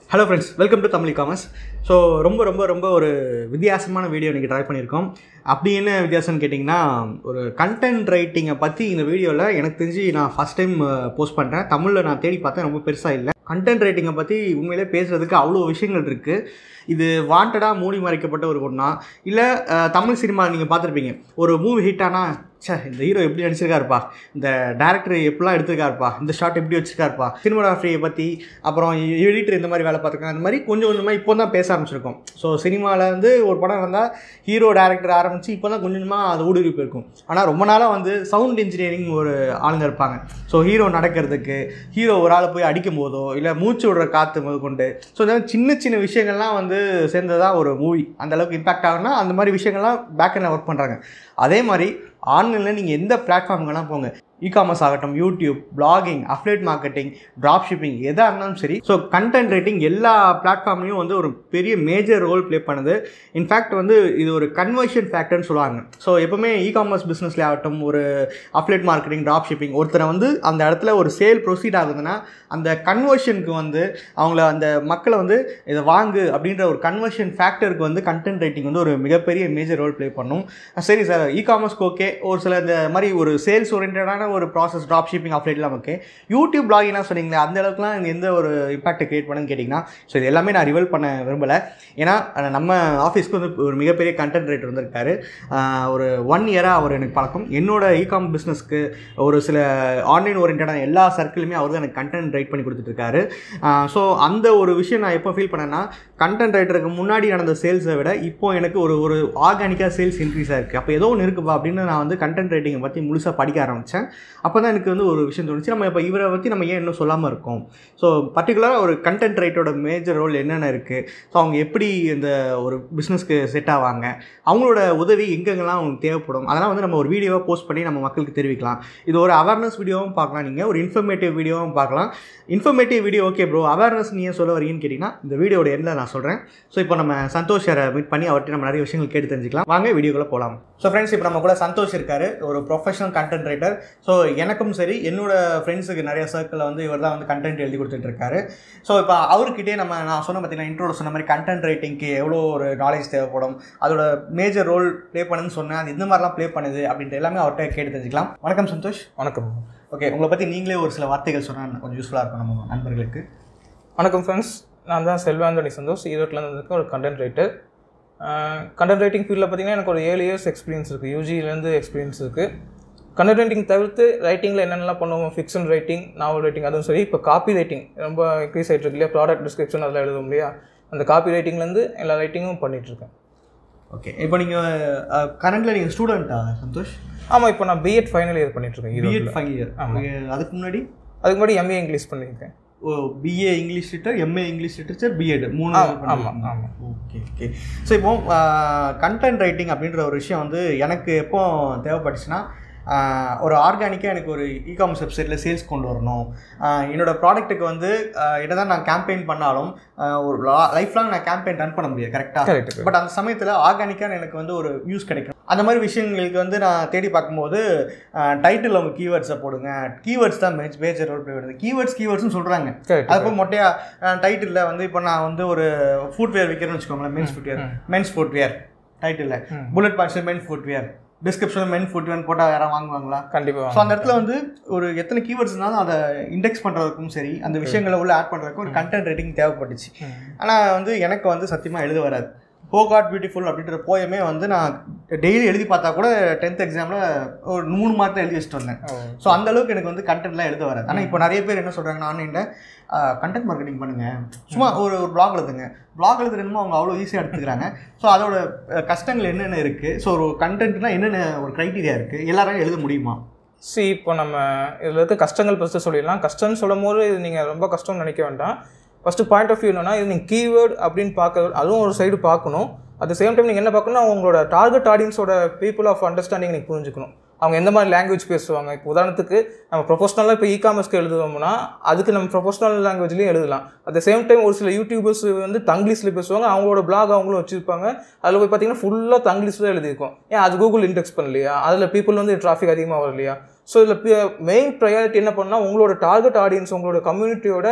Hello friends welcome to Tamil commerce so ரொம்ப ரொம்ப ரொம்ப ஒரு வித்தியாசமான வீடியோ இன்றைக்கி ட்ரை பண்ணியிருக்கோம் அப்படி என்ன வித்தியாசம்னு கேட்டிங்கன்னா ஒரு கண்டென்ட் ரைட்டிங்கை பற்றி இந்த வீடியோவில் எனக்கு தெரிஞ்சு நான் ஃபஸ்ட் டைம் போஸ்ட் பண்ணுறேன் தமிழில் நான் தேடி பார்த்தேன் ரொம்ப பெருசாக இல்லை கண்டென்ட் ரைட்டிங்கை பற்றி உண்மையிலே பேசுகிறதுக்கு அவ்வளோ விஷயங்கள் இருக்குது இது வாண்டடாக மூடி மறைக்கப்பட்ட ஒரு ஒன்றா இல்லை தமிழ் சினிமா நீங்கள் பார்த்துருப்பீங்க ஒரு மூவி ஹிட் ஆனால் ச்சே இந்த ஹீரோ எப்படி நடிச்சிருக்காருப்பா இந்த டேரக்டர் எப்படிலாம் எடுத்திருக்காருப்பா இந்த ஷாட் எப்படி வச்சிருக்காருப்பா சினிமாகிராஃபியை பற்றி அப்புறம் எடிட்டர் இந்த மாதிரி வேலை பார்த்துருக்காங்க அந்த மாதிரி கொஞ்சம் கொஞ்சமாக இப்போ தான் பேச ஆரம்பிச்சிருக்கோம் ஸோ சினிமாவில் வந்து ஒரு படம் இருந்தால் ஹீரோ டேரக்டர் ஆரம்பித்து இப்போ தான் கொஞ்சம் கொஞ்சமாக அது ஊடுருவி போயிருக்கும் ஆனால் ரொம்ப நாளாக வந்து சவுண்ட் இன்ஜினியரிங் ஒரு ஆளுங்க இருப்பாங்க ஸோ ஹீரோ நடக்கிறதுக்கு ஹீரோ ஒரு ஆளை போய் அடிக்கும் போதோ இல்லை மூச்சு விடுற காற்று முதல் கொண்டு ஸோ இந்த மாதிரி சின்ன சின்ன விஷயங்கள்லாம் வந்து சேர்ந்ததாக ஒரு மூவி அந்த அளவுக்கு இம்பாக்ட் ஆகுனா அந்த மாதிரி விஷயங்கள்லாம் பேக் எண்டில் ஒர்க் பண்ணுறாங்க அதே மாதிரி ஆன்லைனில் நீங்கள் எந்த பிளாட்ஃபார்முக்கெல்லாம் போங்க இ காமர்ஸ் ஆகட்டும் YouTube blogging affiliate marketing drop shipping எதாக இருந்தாலும் சரி ஸோ கண்டென்ட் ரைட்டிங் எல்லா பிளாட்ஃபார்ம்லேயும் வந்து ஒரு பெரிய மேஜர் ரோல் ப்ளே பண்ணுது இன்ஃபேக்ட் வந்து இது ஒரு கன்வர்ஷன் ஃபேக்டர்னு சொல்லுவாங்க ஸோ எப்போவுமே இ காமர்ஸ் பிஸ்னஸ்ல ஆகட்டும் ஒரு அஃப்லேட் மார்க்கெட்டிங் ட்ராப் ஷிப்பிங் ஒருத்தரை வந்து அந்த இடத்துல ஒரு சேல் ப்ரொசீட் ஆகுதுன்னா அந்த கன்வர்ஷனுக்கு வந்து அவங்கள அந்த மக்களை வந்து இதை வாங்கு அப்படின்ற ஒரு கன்வர்ஷன் ஃபேக்டருக்கு வந்து கண்டென்ட் ரைட்டிங் வந்து ஒரு மிகப்பெரிய மேஜர் ரோல் ப்ளே பண்ணும் சரி சார் இ காமர்ஸ்க்கு ஓகே ஒரு சில இந்த மாதிரி ஒரு சேல்ஸ் ஓரியன்டான ஒரு ப்ராசஸ் ட்ராப் ஷிப்பிங் ஆஃப்லைட்லாம் ஓகே யூடியூப் பிளாகிங்லாம் சொன்னீங்களே அந்த அளவுக்குலாம் இது எந்த ஒரு இம்பாக்ட் கிரியேட் பண்ணுன்னு கேட்டிங்கன்னா ஸோ இது எல்லாமே நான் ரிவல் பண்ண விரும்பலை ஏன்னா அஹ், நம்ம ஆஃபீஸ்க்கு வந்து ஒரு மிகப்பெரிய கண்டென்ட் ரைட்டர் வந்திருக்காரு ஆஹ், ஒரு ஒன் இயராக அவர் எனக்கு பழக்கம் என்னோட இ காம் பிஸ்னஸ்க்கு ஒரு சில ஆன்லைன் ஓரியன்டான எல்லா சர்க்கிளுமே அவர் தான் எனக்கு கண்டென்ட் ரைட் பண்ணி கொடுத்துட்ருக்காரு ஸோ அந்த ஒரு விஷயம் நான் எப்போ ஃபீல் பண்ணேன்னா கண்டென்ட் ரைட்டருக்கு முன்னாடி நடந்த சேல்ஸை விட இப்போ எனக்கு ஒரு ஒரு ஆர்கானிக்காக சேல்ஸ் இன்க்ரீஸ் ஆயிருக்கு அப்போ ஏதோ ஒன்று இருக்குப்பா அப்படின்னு நான் வந்து கண்டென்ட் ரைட்டிங்கை பற்றி முழுசாக படிக்க ஆரம்பித்தேன் அப்போ தான் எனக்கு வந்து ஒரு விஷயம் தோணுச்சு நம்ம இப்போ இவரை பற்றி நம்ம ஏன் இன்னும் சொல்லாமல் இருக்கோம் ஸோ பர்டிகுலராக ஒரு கண்டென்ட் ரைட்டரோட மேஜர் ரோல் என்னென்ன இருக்குது ஸோ அவங்க எப்படி இந்த ஒரு பிஸ்னஸ்க்கு செட் ஆவாங்க அவங்களோட உதவி எங்கெங்கெல்லாம் அவங்களுக்கு தேவைப்படும் அதெல்லாம் வந்து நம்ம ஒரு வீடியோவாக போஸ்ட் பண்ணி நம்ம மக்களுக்கு தெரிவிக்கலாம் இது ஒரு அவேர்னஸ் வீடியோவும் பார்க்கலாம் நீங்கள் ஒரு இன்ஃபர்மேட்டிவ் வீடியோவும் பார்க்கலாம் informative video okay bro awareness நீ ஏன் சொல்ல வரீங்கன்னு கேட்டிங்கன்னா இந்த வீடியோட எண்டில் நான் சொல்கிறேன் ஸோ இப்போ நம்ம சந்தோஷ் சாரை மீட் பண்ணி அவர்கிட்ட நம்ம நிறைய விஷயங்கள் கேட்டு தெரிஞ்சுக்கலாம் வாங்க வீடியோக்குள்ளே போகலாம் ஸோ ஃப்ரெண்ட்ஸ் இப்போ நம்ம கூட சந்தோஷ் இருக்காரு ஒரு ப்ரொஃபஷனல் கண்டென்ட் ரைட்டர் ஸோ எனக்கும் சரி என்னோட ஃப்ரெண்ட்ஸுக்கு நிறைய சர்க்கிளில் வந்து இவர் தான் வந்து கண்டென்ட் எழுதி கொடுத்துட்டு இருக்காரு ஸோ இப்போ அவர்கிட்டே நம்ம நான் சொன்ன பார்த்தீங்கன்னா இன்ட்ரோட சொன்ன மாதிரி கண்டென்ட் ரைட்டிங்க்கு எவ்வளோ ஒரு நாலேஜ் தேவைப்படும் அதோட மேஜர் ரோல் ப்ளே பண்ணுன்னு சொன்னேன் அது இந்த மாதிரிலாம் ப்ளே பண்ணுது அப்படின்ட்டு எல்லாமே அவர்கிட்ட கேட்டு தெரிஞ்சுக்கலாம் வணக்கம் சந்தோஷ் வணக்கம் ஓகே உங்களை பற்றி நீங்களே ஒரு சில வார்த்தைகள் சொன்னால் கொஞ்சம் யூஸ்ஃபுல்லாக இருக்கும் நம்ம நண்பர்களுக்கு வணக்கம் ஃப்ரெண்ட்ஸ் நான் தான் செல்வாந்தனி சந்தோஷ் ஈரோட்டிலேருந்து இருக்க ஒரு கண்டென்ட் ரைட்டர் கண்டென்ட் ரைட்டிங் ஃபீல்டில் பார்த்தீங்கன்னா எனக்கு ஒரு ஏழு இயர்ஸ் எக்ஸ்பீரியன்ஸ் இருக்குது யூஜிலேருந்து எக்ஸ்பீரியன்ஸ் இருக்குது கண்டென்ட் ரைட்டிங் தவிர்த்து ரைட்டிங்கில் என்னென்னலாம் பண்ணுவோம் ஃபிக்ஷன் ரைட்டிங் நாவல் ரைட்டிங் அதுவும் சரி இப்போ காப்பி ரைட்டிங் ரொம்ப இன்க்ரீஸ் ஆகிட்டு இருக்கு இல்லையா ப்ராடக்ட் டிஸ்கிரிப்ஷன் அதெல்லாம் எழுதுவோம் இல்லையா அந்த காப்பி ரைட்டிங்லேருந்து எல்லா ரைட்டிங்கும் பண்ணிகிட்ருக்கேன் ஓகே இப்போ நீங்கள் கரண்ட்டில் நீங்கள் ஸ்டூடெண்ட்டா சந்தோஷ் ஆமாம் இப்போ நான் பிஎட் ஃபைனல் இயர் பண்ணிகிட்ருக்கேன் பிஎட் ஈரோட்டில் ஃபைவ் இயர் அதுக்கு முன்னாடி அதுக்கு முன்னாடி எம்ஏ இங்கிலீஷ் பண்ணியிருக்கேன் ஓ BA English liter MA English literature BEd மூணு ஆமாம் ஆமாம் ஓகே ஓகே ஸோ இப்போ கண்டென்ட் ரைட்டிங் அப்படின்ற ஒரு விஷயம் வந்து எனக்கு எப்போ தேவைப்பட்டுச்சுன்னா ஆஹ், ஒரு ஆர்கானிக்காக எனக்கு ஒரு இ காமர்ஸ் வெப்சைட்டில் சேல்ஸ் கொண்டு வரணும் ஆஹ், என்னோட ப்ராடக்ட்டுக்கு வந்து என்னதான் நான் கேம்பெயின் பண்ணாலும் ஆஹ், ஒரு லைஃப் லாங் நான் கேம்பெயின் ரன் பண்ண முடியாது கரெக்டாக கரெக்ட் பட் அந்த சமயத்தில் ஆர்கானிக்காக எனக்கு வந்து ஒரு யூஸ் கிடைக்கும் அந்த மாதிரி விஷயங்களுக்கு வந்து நான் தேடி பார்க்கும்போது டைட்டில் அவங்க கீவேர்ட்ஸை போடுங்க கீவேர்ட்ஸ் தான் மேஜ் மேஜர் ரோல் ப்ளே பண்ணுது கீவேர்ட்ஸ் கீவேர்ட்ஸ்னு சொல்கிறாங்க கரெக்ட் அது போய் மொட்டையா டைட்டிலில் வந்து இப்போ நான் வந்து ஒரு ஃபுட்வேர் விற்கிறேன்னு வச்சுக்கோங்களேன் மென்ஸ் ஃபுட்வேர் மென்ஸ் ஃபுட்வேர் டைட்டிலில் புல்லட் பாயிண்ட்ஸ் மென் ஃபுட்வேர் டிஸ்கிரிப்ஷனில் மென் ஃபுட்வேர் போட்டால் யாராவது வாங்குவாங்களா கண்டிப்பாக ஸோ அந்த இடத்துல வந்து ஒரு எத்தனை கீவேர்ட்ஸ் இருந்தாலும் அதை இண்டெக்ஸ் பண்ணுறதுக்கும் சரி அந்த விஷயங்களை உள்ள ஆட் பண்ணுறதுக்கும் ஒரு கண்டென்ட் ரைட்டிங் தேவைப்பட்டுச்சு ஆனால் வந்து எனக்கு வந்து சத்தியமாக எழுத வராது ஹோ காட் பியூட்டிஃபுல் அப்படின்ற போயமே வந்து நான் டெய்லி எழுதி பார்த்தா கூட டென்த் எக்ஸாமில் ஒரு மூணு மார்க் தான் எழுதி வச்சுட்டு வந்தேன் ஸோ அந்த அளவுக்கு எனக்கு வந்து கண்டென்ட்லாம் எழுத வராது ஆனால் இப்போ நிறைய பேர் என்ன சொல்கிறாங்கன்னா ஆன்லைனில் கண்டென்ட் மார்க்கெட்டிங் பண்ணுங்கள் சும்மா ஒரு ஒரு பிளாக் எழுதுங்க பிளாக் எழுதுறதுமோ அவங்க அவ்வளோ ஈஸியாக எடுத்துக்கிறாங்க ஸோ அதோட அஹ், கஷ்டங்கள் என்னென்ன இருக்குது ஸோ ஒரு கண்டென்ட்னா என்னென்ன ஒரு க்ரைட்டீரியா இருக்குது எல்லாராலும் எழுத முடியுமா சி இப்போ நம்ம இதில் இருக்க கஷ்டங்கள் ஃபஸ்ட்டு சொல்லிடலாம் கஷ்டம்னு சொல்லும் போது இது நீங்கள் ரொம்ப கஷ்டம்னு நினைக்க வேண்டாம் ஃபஸ்ட்டு பாயிண்ட் ஆஃப் வியூ என்னன்னா இது நீங்கள் கீவேர்ட் அப்படின்னு பார்க்க அதுவும் ஒரு சைடு பார்க்கணும் அட் சேம் டைம் நீங்கள் என்ன பார்க்கணும் உங்களோட டார்கெட் ஆடியன்ஸோட பீப்புள் ஆஃப் அண்டர்ஸ்டாண்டிங் நீங்கள் புரிஞ்சுக்கணும் அவங்க எந்த மாதிரி லாங்குவேஜ் பேசுவாங்க இப்போ உதாரணத்துக்கு நம்ம ப்ரொஃபஷனலாக இப்போ இ காமர்ஸ்க்கு எழுதுவோம்னா அதுக்கு நம்ம ப்ரொஃபஷனல் லாங்குவேஜ்லேயும் எழுதலாம் அட் சேம் டைம் ஒரு சில யூடியூபர்ஸ் வந்து தங்கிலீஷில் பேசுவாங்க அவங்களோட பிளாக் அவங்களும் வச்சுருப்பாங்க அதில் போய் பார்த்தீங்கன்னா ஃபுல்லாக தங்கிலீஷ் தான் எழுதியிருக்கும் ஏன் அது கூகுள் இண்டெக்ஸ் பண்ணலையா அதில் பீப்புள் வந்து டிராஃபிக் அதிகமாக வரலையா ஸோ இதில் மெயின் ப்ரையாரிட்டி என்ன பண்ணால் உங்களோட டார்கெட் ஆடியன்ஸ் உங்களோட கம்யூனிட்டியோட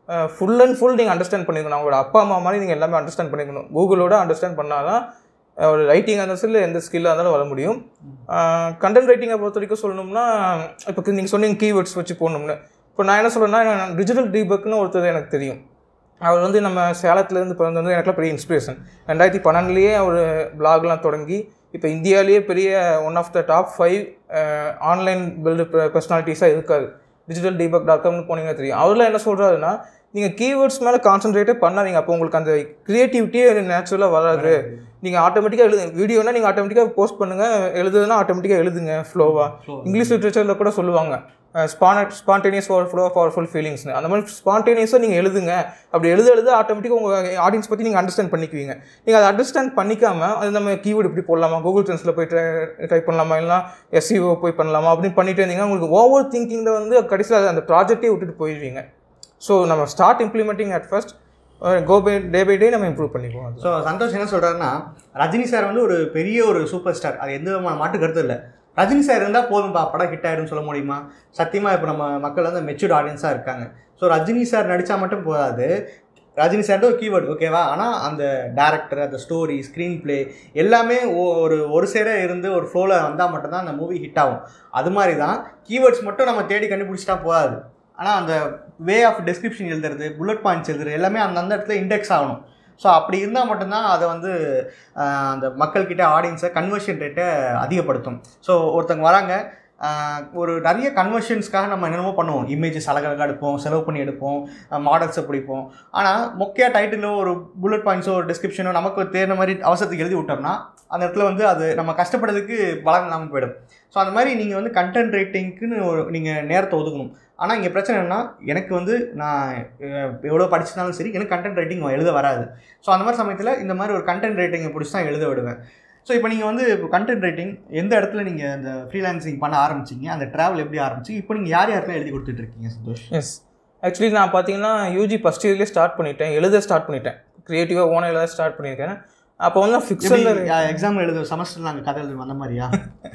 ஃபுல் அண்ட் ஃபுல் நீங்கள் அண்டர்ஸ்டாண்ட் பண்ணிக்கணும் அவங்களோட அப்பா அம்மா மாதிரி நீங்கள் எல்லாமே அண்டர்ஸ்டாண்ட் பண்ணிக்கணும் கூகுளோட அண்டர்ஸ்டாண்ட் பண்ணால் தான் அஹ், ஒரு ரைட்டிங் அந்த இல்லை எந்த ஸ்கில்லாக இருந்தாலும் வர முடியும் கண்டென்ட் ரைட்டிங்கை பொறுத்த வரைக்கும் சொல்லணும்னா இப்போ நீங்கள் சொன்னீங்க கீவேர்ட்ஸ் வச்சு போடணும்னு இப்போ நான் என்ன சொல்கிறேன்னா டிஜிட்டல் டீபக்னு ஒருத்தர் எனக்கு தெரியும் அவர் வந்து நம்ம சேலத்துலேருந்து பிறந்து வந்து எனக்குலாம் பெரிய இன்ஸ்பிரேஷன் ரெண்டாயிரத்தி பன்னெண்டுலேயே அவர் பிளாக்லாம் தொடங்கி இப்போ இந்தியாவிலேயே பெரிய one of the top five online build பர்சனாலிட்டிஸாக இருக்காது டிஜிட்டல் டீபக் டாட் காம்னு போனீங்கன்னா தெரியும் அவர்லாம் என்ன சொல்கிறாருன்னா நீங்கள் கீவேர்ட்ஸ் மேலே கான்சென்ட்ரேட்டே பண்ணாதீங்க அப்போ உங்களுக்கு அந்த க்ரியேட்டிவிட்டியே நேச்சுரலாக வராது நீங்கள் ஆட்டோமேட்டிக்காக எழுது வீடியோனா நீங்கள் ஆட்டோமேட்டிக்காக போஸ்ட் பண்ணுங்கள் எழுதுதுன்னா ஆட்டோமேட்டிக்காக எழுதுங்க ஃப்ளோவாக இங்கிலீஷ் லிட்ரேச்சரில் கூட சொல்லுவாங்க ஸ்பான ஸ்பான்டேனியஸ் ஓவர் ஃப்ளோ பவர்ஃபுல் ஃபீலிங்ஸ்னு அந்த மாதிரி ஸ்பான்டேனியஸாக நீங்கள் எழுதுங்க அப்படி எழுத எழுத ஆட்டோமேட்டிக்காக உங்கள் ஆடியன்ஸ் பற்றி நீங்கள் அண்டர்ஸ்டாண்ட் பண்ணிக்குவீங்க நீங்கள் அதை அண்டர்ஸ்டாண்ட் பண்ணிக்காம அது நம்ம கீவேர்டு இப்படி போடலாமா கூகுள் ட்ரெண்ட்ஸில் போய் டைப் பண்ணலாமா இல்லைனா எஸ்சிஓ போய் பண்ணலாமா அப்படின்னு பண்ணிட்டு இருந்தீங்கன்னா உங்களுக்கு ஓவர் திங்கிங்கில் வந்து கடைசியில் அந்த ப்ராஜெக்டே விட்டுட்டு போயிடுவீங்க ஸோ நம்ம start implementing at first go by day by day நம்ம இம்ப்ரூவ் பண்ணிக்குவோம் அது ஸோ சந்தோஷ் என்ன சொல்கிறாருன்னா ரஜினி சார் வந்து ஒரு பெரிய ஒரு சூப்பர் ஸ்டார் அது எந்த விதமான மாட்டு கருத்து இல்லை ரஜினி சார் இருந்தால் போதும்பா படம் ஹிட் ஆகிடும்னு சொல்ல முடியுமா சத்தியமாக இப்போ நம்ம மக்கள் வந்து மெச்சூர்ட் ஆடியன்ஸாக இருக்காங்க ஸோ ரஜினி சார் நடித்தா மட்டும் போதாது ரஜினி சார் ஒரு கீவேர்டு ஓகேவா ஆனால் அந்த டேரக்டர் அந்த ஸ்டோரி ஸ்க்ரீன் ப்ளே எல்லாமே ஒ- ஒரு ஒரு சேர இருந்து ஒரு ஃப்ளோவில் வந்தால் மட்டும்தான் அந்த மூவி ஹிட் ஆகும் அது மாதிரி தான் கீவேர்ட்ஸ் மட்டும் நம்ம தேடி கண்டுபிடிச்சிட்டா போகாது ஆனால் அந்த வே ஆஃப் டெஸ்கிரிப்ஷன் எழுதுறது புல்லட் பாயிண்ட்ஸ் எழுதுறது எல்லாமே அந்த அந்த இடத்துல இண்டெக்ஸ் ஆகணும் ஸோ அப்படி இருந்தால் மட்டும்தான் அதை வந்து ஆஹ், அந்த மக்கள்கிட்ட ஆடியன்ஸை கன்வர்ஷன் ரேட்டை அதிகப்படுத்தும் ஸோ ஒருத்தங்க வராங்க ஆஹ், ஒரு நிறைய கன்வர்ஷன்ஸ்க்காக நம்ம என்னென்னமோ பண்ணுவோம் இமேஜஸ் அழகழகாக எடுப்போம் செலவு பண்ணி எடுப்போம் மாடல்ஸை பிடிப்போம் ஆனால் மொக்கையாக டைட்டிலோ ஒரு புல்லட் பாயிண்ட்ஸோ ஒரு டிஸ்கிரிப்ஷனோ நமக்கு தேர்ந்த மாதிரி அவசரத்துக்கு எழுதி விட்டோம்னா அந்த இடத்துல வந்து அது நம்ம கஷ்டப்படுறதுக்கு பலன் இல்லாமல் போயிடும் ஸோ அந்த மாதிரி நீங்கள் வந்து கண்டென்ட் ரைட்டிங்க்குன்னு ஒரு நீங்கள் நேரத்தை ஒதுக்கணும் ஆனால் இங்கே பிரச்சனை என்னன்னா எனக்கு வந்து நான் அஹ், எவ்வளோ படிச்சிருந்தாலும் சரி எனக்கு கண்டென்ட் ரைட்டிங் எழுத வராது ஸோ அந்த மாதிரி சமயத்தில் இந்த மாதிரி ஒரு கண்டென்ட் ரைட்டிங்கை பிடிச்சி தான் எழுத விடுவேன் ஸோ இப்போ நீங்கள் வந்து இப்போ கண்டென்ட் ரைட்டிங் எந்த இடத்துல நீங்கள் அந்த ஃப்ரீலான்சிங் பண்ண ஆரம்பிச்சீங்க அந்த ட்ராவல் எப்படி ஆரம்பிச்சு இப்போ நீங்கள் யார் யாருக்கெல்லாம் எழுதி கொடுத்துட்டு இருக்கீங்க சந்தோஷ் எஸ் ஆக்சுவலி நான் பார்த்தீங்கன்னா யூஜி ஃபஸ்ட் இயர்லேயே ஸ்டார்ட் பண்ணிட்டேன் எழுத ஸ்டார்ட் பண்ணிட்டேன் க்ரியேட்டிவாக ஓனாக எழுத ஸ்டார்ட் பண்ணியிருக்கேன் அப்போ வந்து ஃபிக்ஷனில் எக்ஸாம் எழுத செமஸ்டர் நாங்கள் கதை எழுதுவோம் அந்த மாதிரியா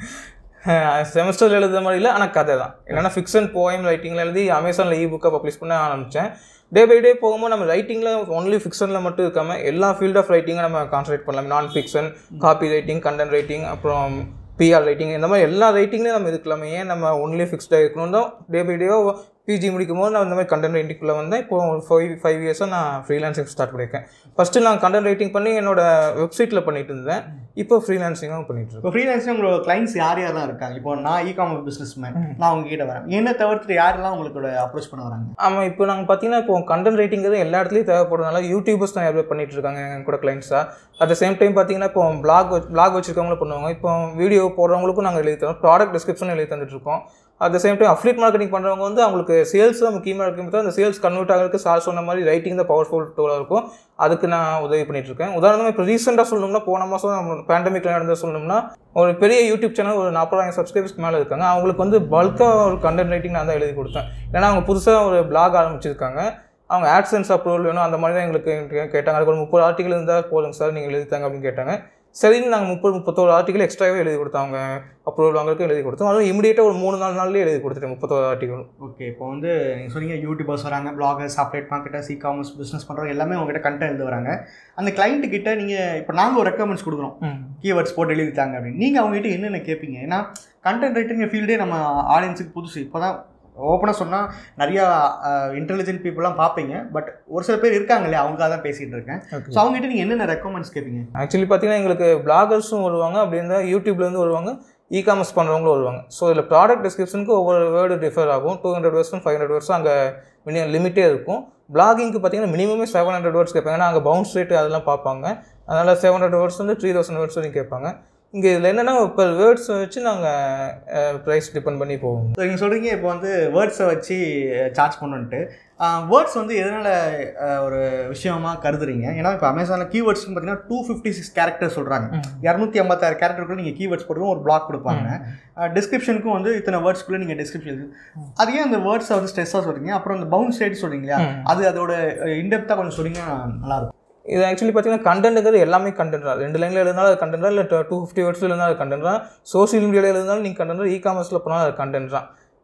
செமஸ்டரில் எழுதுற மாதிரி இல்லை ஆனால் கதை தான் என்னன்னா ஃபிக்ஷன் போயம் ரைட்டிங்கில் எழுதி அமேசானில் இ புக்கை பப்ளிஷ் பண்ண ஆரம்பித்தேன் டே பை டே போகும்போது நம்ம ரைட்டிங்கில் ஒன்லி ஃபிக்ஷனில் மட்டும் இருக்காமல் எல்லா ஃபீல்ட் ஆஃப் ரைட்டிங்கை நம்ம கான்சன்ட்ரேட் பண்ணலாம் nonfiction copy writing content writing அப்புறம் பிஆர் ரைட்டிங் இந்த மாதிரி எல்லா ரைட்டிங்லேயும் நம்ம இருக்கலாமே ஏன் நம்ம ஒன்லி ஃபிக்ஸ்டாக இருக்கணும் தான் டே பை டேவோ பிஜி முடிக்கும் போது நான் இந்த மாதிரி கண்டென்ட் ரைட்டிங்குள்ளே வந்தேன் இப்போ ஒரு ஃபைவ் ஃபைவ் இயர்ஸாக நான் ஃப்ரீலான்சிங் ஸ்டார்ட் பண்ணியிருக்கேன் ஃபஸ்ட்டு நான் கண்டென்ட் ரைட்டிங் பண்ணி என்னோட வெப்சைட்டில் பண்ணிட்டு இருந்தேன் இப்போ ஃப்ரீலான்சிங்காக பண்ணிட்டு இருக்கேன் இப்போ ஃப்ரீலான்ஸிங் உங்களோட கிளைண்ட்ஸ் யார் யாரெல்லாம் இருக்காங்க இப்போ நான் இ காமர்ஸ் பிஸ்னஸ் மேன் நான் உங்ககிட்ட வரேன் என்ன தவிர்த்து யாரெல்லாம் உங்களோட அப்ரோச் பண்ண வராங்க ஆமாம் இப்போ நாங்கள் பார்த்தீங்கன்னா இப்போ கண்டென்ட் ரைட்டிங்கிறது எல்லா இடத்துலையும் தேவைப்படுறதுனால யூடியூபர்ஸ் தான் நிறைய பேர் பண்ணிட்டு இருக்காங்க எங்க கூட கிளைண்ட்ஸாக அட் த சேம் டைம் பார்த்தீங்கன்னா இப்போ பிளாக் பிளாக் வச்சிருக்கவங்களும் பண்ணுவாங்க இப்போ வீடியோ போடுறவங்களுக்கும் நாங்கள் எழுதி தரோம் ப்ராடக்ட் டிஸ்கிரிப்ஷன் எழுதி தந்துட்டு இருக்கோம் at the same time affiliate marketing பண்ணுறவங்க வந்து அவங்களுக்கு சேல்ஸ் தான் முக்கியமாக இருக்கும் அந்த சேல்ஸ் கன்வெர்ட் ஆகிறதுக்கு சார் சொன்ன மாதிரி ரைட்டிங் தான் பவர்ஃபுல் டூலாக இருக்கும் அதுக்கு நான் உதவி பண்ணிட்டு இருக்கேன் உதாரணமாக இப்போ ரீசெண்டாக சொல்லணும்னா போன மாதம் பேண்டமிக்ல நடந்த சொல்லணும்னா ஒரு பெரிய யூடியூப் சேனல் ஒரு நாற்பதாயிரம் சப்ஸ்கிரைபர்ஸ்க்கு மேலே இருக்காங்க அவங்களுக்கு வந்து பல்காக ஒரு கண்டென்ட் ரைட்டிங் நான் தான் எழுதி கொடுத்தேன் ஏன்னா அவங்க புதுசாக ஒரு பிளாக் ஆரம்பிச்சிருக்காங்க அவங்க ஆட்சன்ஸ் அப்ரூவல் வேணும் அந்த மாதிரி தான் எங்களுக்கு கே- கேட்டாங்க அதுக்கு ஒரு முப்பது ஆர்டிகல் இருந்தால் போதுங்க சார் நீங்கள் எழுதித்தாங்க அப்படின்னு கேட்டாங்க சரின்னு நாங்கள் முப்பது முப்பத்தோரு ஆர்டிகல் எக்ஸ்ட்ராவே எழுதி கொடுத்தோம் அவங்க அப்ரூவல் வாங்குறதுக்கு எழுதி கொடுத்தோம் அதுவும் இமீடியட்டாக ஒரு மூணு நாலு நாள்லேயே எழுதி கொடுத்துட்டேன் முப்பத்தோரு ஆர்டிகல் ஓகே இப்போ வந்து நீங்கள் சொன்னீங்க யூடியூபர்ஸ் வராங்க bloggers update marketers e commerce business பண்ணுறவங்க எல்லாமே உங்ககிட்ட கண்டென்ட் எழுத வராங்க அந்த client கிட்ட நீங்கள் இப்போ நாங்கள் ஒரு ரெக்கமெண்ட்ஸ் கொடுக்குறோம் கீவேர்ட்ஸ் போட்டு எழுதிட்டாங்க அப்படின்னு நீங்கள் அவங்ககிட்ட என்னென்ன கேட்பீங்க ஏன்னா கண்டென்ட் ரைட்டிங் ஃபீல்டே நம்ம ஆடியன்ஸுக்கு புதுசு இப்போ தான் ஓப்பனாக சொன்னால் நிறையா இன்டெலிஜென்ட் பீப்புளெலாம் பார்ப்பீங்க பட் ஒரு சில பேர் இருக்காங்க இல்லையா அவங்களுக்காக தான் பேசிகிட்டு இருக்கேன் ஓகே ஸோ அவங்ககிட்ட நீங்கள் என்னென்ன ரெக்கமெண்ட்ஸ் கேட்பீங்க ஆக்சுவலி பார்த்தீங்கன்னா எங்களுக்கு பிளாகர்ஸும் வருவாங்க அப்படி இருந்தால் யூடியூப்லேருந்து வருவாங்க இ காமர்ஸ் பண்ணுறவங்களும் வருவாங்க ஸோ இதில் ப்ராடக்ட் டிஸ்கிரிப்ஷனுக்கு ஒவ்வொரு வேர்டு டிஃபர் ஆகும் டூ ஹண்ட்ரட் வேர்ட்ஸும் ஃபைவ் ஹண்ட்ரட் வேர்ட்ஸும் அங்கே மினிமம் லிமிட்டே இருக்கும் பிளாகிங்க்கு பார்த்தீங்கன்னா மினிமமே செவன் ஹண்ட்ரட் வேர்ட்ஸ் கேட்பாங்க ஏன்னா அங்கே பவுன்ஸ் ரேட் அதெல்லாம் பார்ப்பாங்க அதனால் செவன் ஹண்ட்ரட் வேர்ட்ஸ் வந்து த்ரீ தௌசண்ட் வேர்ட்ஸ் வரைக்கும் கேட்பாங்க இங்கே இதில் என்னென்னா இப்போ வேர்ட்ஸ் வச்சு நாங்கள் ப்ரைஸ் டிபெண்ட் பண்ணி போவோம் ஸோ நீங்கள் சொல்கிறீங்க இப்போ வந்து வேர்ட்ஸை வச்சு சார்ஜ் பண்ணுன்ட்டு வேர்ட்ஸ் வந்து எதனால் ஒரு விஷயமா கருதுறீங்க ஏன்னா இப்போ அமேசானில் கீவேர்ட்ஸ்னு பார்த்தீங்கன்னா டூ ஃபிஃப்டி சிக்ஸ் கேரக்டர் சொல்கிறாங்க இரநூத்தி ஐம்பத்தாறு கேரக்டருக்குள்ள நீங்கள் கீவேர்ட்ஸ் போட்டு ஒரு பிளாக் கொடுப்பாங்க டிஸ்கிரிப்ஷனுக்கும் வந்து இத்தனை வேர்ட்ஸ்க்குள்ளே நீங்கள் டிஸ்கிரிப்ஷன் அது ஏன் அந்த வேர்ட்ஸை வந்து ஸ்ட்ரெஸ்ஸாக சொல்கிறீங்க அப்புறம் அந்த பவுன்ஸ் ரேட் சொல்கிறீங்க இல்லையா அது அதோட இன்டெப்த்தாக கொஞ்சம் சொன்னீங்கன்னா நல்லாயிருக்கும் இது ஆக்சுவலி பார்த்தீங்கன்னா கண்டென்ட்டுங்கிறது எல்லாமே கண்டென்ட் தான் ரெண்டு லைனில் எழுதினாலும் அது கண்டென்ட் இல்லை டூ ஃபிஃப்டி வேர்ட்ஸில் இருந்தாலும் அது கண்டென்ட் தான் சோஷியல் மீடியாவில் எழுதினாலும் நீங்கள் கண்டென்ட் இ காமர்ஸில் போனாலும் அது கண்டென்ட் தான்